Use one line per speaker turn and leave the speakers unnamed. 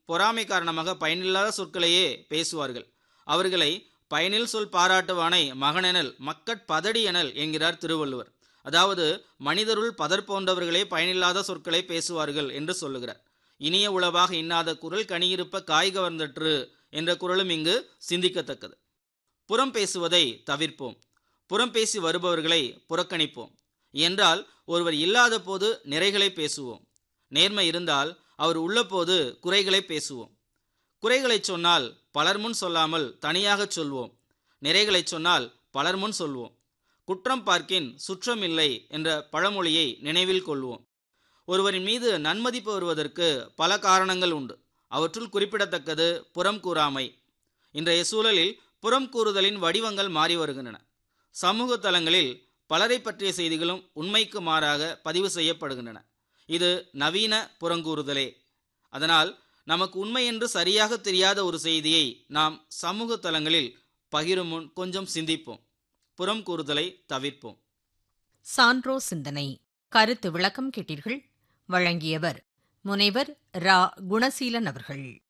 பொறாமை காரணமாக பயனில்லாத சொற்களையே பேசுவார்கள் அவர்களை பயனில் சொல் பாராட்டுவானை மகனெனல் மக்கட் பதடி எனல் என்கிறார் திருவள்ளுவர் அதாவது மனிதருள் பதர் போன்றவர்களே பயனில்லாத சொற்களை பேசுவார்கள் என்று சொல்லுகிறார் இனிய உளவாக இன்னாத குரல் கனியிருப்ப காய் கவர்ந்தற்று என்ற குரலும் இங்கு சிந்திக்கத்தக்கது புறம் பேசுவதை தவிர்ப்போம் புறம் பேசி வருபவர்களை புறக்கணிப்போம் என்றால் ஒருவர் இல்லாத போது நிறைகளை பேசுவோம் நேர்மை இருந்தால் அவர் உள்ளபோது குறைகளை பேசுவோம் குறைகளை சொன்னால் பலர் முன் சொல்லாமல் தனியாகச் சொல்வோம் நிறைகளை சொன்னால் பலர் முன் சொல்வோம் குற்றம் பார்க்கின் சுற்றம் இல்லை என்ற பழமொழியை நினைவில் கொள்வோம் ஒருவரின் மீது நன்மதிப்பு வருவதற்கு பல காரணங்கள் உண்டு அவற்றுள் குறிப்பிடத்தக்கது புறம் கூறாமை இன்றைய சூழலில் புறம் கூறுதலின் வடிவங்கள் மாறி வருகின்றன சமூக தளங்களில் பலரை பற்றிய செய்திகளும் உண்மைக்கு மாறாக பதிவு செய்யப்படுகின்றன இது நவீன புறங்கூறுதலே அதனால் நமக்கு உண்மை என்று சரியாக தெரியாத ஒரு செய்தியை நாம் சமூக தளங்களில் பகிரும் முன் கொஞ்சம் சிந்திப்போம் புறம் கூறுதலை தவிர்ப்போம்
சான்றோ சிந்தனை கருத்து விளக்கம் கேட்டீர்கள் வழங்கியவர் முனைவர் ரா குணசீலன் அவர்கள்